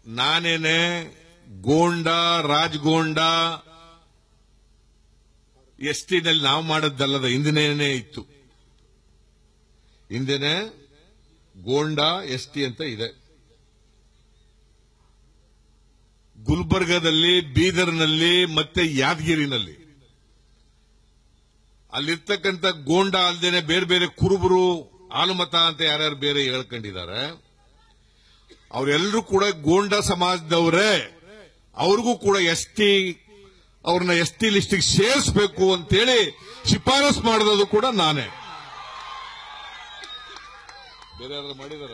ನಾನೇನೆ ಗೋಂಡ ರಾಜ್ಗೋಂಡ S ಟಿನಲ್ಲಿ ನಾವು ಮಾಡದ್ದಲ್ಲದ ಹಿಂದಿನೇನೆ ಇತ್ತು ಹಿಂದೆನೆ ಗೋಂಡ ಎಸ್ ಟಿ ಅಂತ ಇದೆ ಗುಲ್ಬರ್ಗದಲ್ಲಿ ಬೀದರ್ನಲ್ಲಿ ಮತ್ತೆ ಯಾದಗಿರಿನಲ್ಲಿ ಅಲ್ಲಿರ್ತಕ್ಕಂಥ ಗೋಂಡ ಅಲ್ದೇನೆ ಬೇರೆ ಬೇರೆ ಕುರುಬರು ಆಲುಮತ ಅಂತ ಯಾರ್ಯಾರು ಬೇರೆ ಹೇಳ್ಕೊಂಡಿದ್ದಾರೆ ಅವರೆಲ್ಲರೂ ಕೂಡ ಗೋಂಡ ಸಮಾಜದವರೇ ಅವ್ರಿಗೂ ಕೂಡ ಎಸ್ ಟಿ ಅವ್ರನ್ನ ಎಸ್ ಟಿ ಲಿಸ್ಟಿಗೆ ಸೇರಿಸಬೇಕು ಅಂತೇಳಿ ಶಿಫಾರಸ್ ಮಾಡಿರೋದು ಕೂಡ ನಾನೇ ಬೇರೆ ಯಾರು ಮಾಡಿದಾರ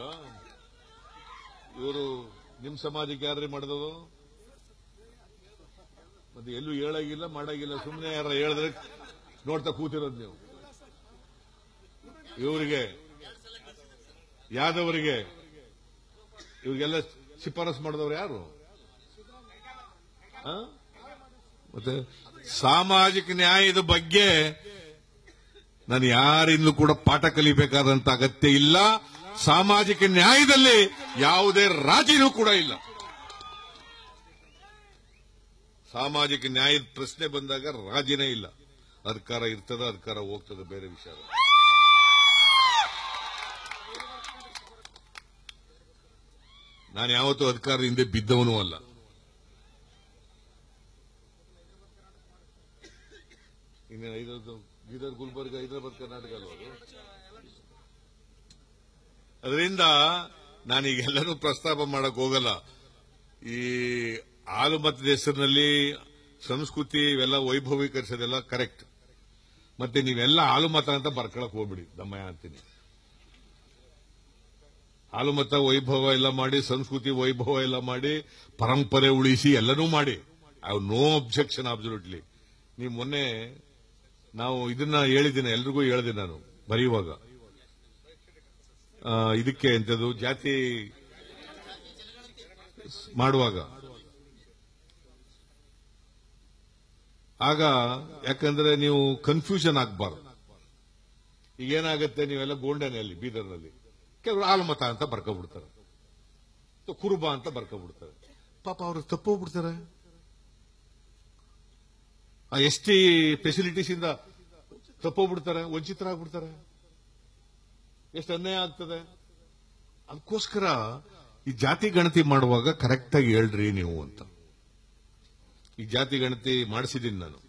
ಇವರು ನಿಮ್ ಸಮಾಜಕ್ಕೆ ಯಾರು ಮಾಡಿದದು ಮತ್ತೆ ಎಲ್ಲೂ ಹೇಳಾಗಿಲ್ಲ ಮಾಡಾಗಿಲ್ಲ ಸುಮ್ಮನೆ ಯಾರ ಹೇಳಿದ್ರೆ ನೋಡ್ತಾ ಕೂತಿರೋದು ನೀವು ಇವರಿಗೆ ಯಾದವರಿಗೆ ಇವ್ರಿಗೆಲ್ಲ ಶಿಫಾರಸ್ ಮಾಡಿದವ್ರು ಯಾರು ಆ? ಮತ್ತೆ ಸಾಮಾಜಿಕ ನ್ಯಾಯದ ಬಗ್ಗೆ ನಾನು ಯಾರಿಂದಲೂ ಕೂಡ ಪಾಠ ಕಲಿಬೇಕಾದಂತ ಅಗತ್ಯ ಇಲ್ಲ ಸಾಮಾಜಿಕ ನ್ಯಾಯದಲ್ಲಿ ಯಾವುದೇ ರಾಜಿನೂ ಕೂಡ ಇಲ್ಲ ಸಾಮಾಜಿಕ ನ್ಯಾಯದ ಪ್ರಶ್ನೆ ಬಂದಾಗ ರಾಜಿನೇ ಇಲ್ಲ ಅಧಿಕಾರ ಇರ್ತದ ಅಧಿಕಾರ ಹೋಗ್ತದ ಬೇರೆ ವಿಚಾರ ನಾನು ಯಾವತ್ತೂ ಅಧಿಕಾರದ ಹಿಂದೆ ಬಿದ್ದವನೂ ಅಲ್ಲ ಇನ್ನೇನು ಐದರದ್ದು ಬೀದರ್ ಗುಲ್ಬರ್ಗ ಹೈದರಾಬಾದ್ ಕರ್ನಾಟಕ ಅಲ್ವಾ ಅದು? ಅದರಿಂದ ನಾನೀಗೆಲ್ಲನೂ ಪ್ರಸ್ತಾಪ ಮಾಡಕ್ ಹೋಗಲ್ಲ ಈ ಆಲುಮತದ ಹೆಸರಿನಲ್ಲಿ ಸಂಸ್ಕೃತಿ ಇವೆಲ್ಲ ವೈಭವೀಕರಿಸೋದೆಲ್ಲ ಕರೆಕ್ಟ್ ಮತ್ತೆ ನೀವೆಲ್ಲ ಆಲುಮತ ಅಂತ ಬರ್ಕೊಳಕ್ ಹೋಗ್ಬಿಡಿ ದಮ್ಮಯ್ಯ ಅಂತೀನಿ ಆಲುಮತ ವೈಭವ ಎಲ್ಲ ಮಾಡಿ ಸಂಸ್ಕೃತಿ ವೈಭವ ಎಲ್ಲ ಮಾಡಿ ಪರಂಪರೆ ಉಳಿಸಿ ಎಲ್ಲನೂ ಮಾಡಿ ಐ ನೋ ಅಬ್ಜೆಕ್ಷನ್ ಅಬ್ಸಲ್ಯೂಟ್ಲಿ ನೀವು ಮೊನ್ನೆ ನಾವು ಇದನ್ನ ಹೇಳಿದ್ದೀನಿ ಎಲ್ರಿಗೂ ಹೇಳಿದೆ ನಾನು ಬರೆಯುವಾಗ ಆ, ಇದಕ್ಕೆ ಎಂತದು ಜಾತಿ ಮಾಡುವಾಗ ಆಗ ಯಾಕಂದ್ರೆ ನೀವು ಕನ್ಫ್ಯೂಷನ್ ಆಗಬಾರ್ದು ಈಗೇನಾಗತ್ತೆ ನೀವೆಲ್ಲ ಗೋಂಡನಲ್ಲಿ ಬೀದರ್ನಲ್ಲಿ ಕೆಲವರು ಆಲಮತ ಅಂತ ಬರ್ಕೊಬಿಡ್ತಾರೆ ಅಥವಾ ಕುರುಬ ಅಂತ ಬರ್ಕೊಬಿಡ್ತಾರೆ ಪಾಪ ಅವರು ತಪ್ಪೋಗ್ಬಿಡ್ತಾರೆ ಆ ಎಸ್ ಟಿ ಫೆಸಿಲಿಟೀಸ್ ಇಂದ ತಪ್ಪೋಗ್ಬಿಡ್ತಾರೆ ವಂಚಿತರಾಗ್ಬಿಡ್ತಾರೆ ಎಷ್ಟು ಅನ್ಯಾಯ ಆಗ್ತದೆ ಅದಕ್ಕೋಸ್ಕರ ಈ ಜಾತಿ ಗಣತಿ ಮಾಡುವಾಗ ಕರೆಕ್ಟ್ ಆಗಿ ಹೇಳ್ರಿ ನೀವು ಅಂತ ಈ ಜಾತಿ ಗಣತಿ ಮಾಡಿಸಿದ್ದೀನಿ ನಾನು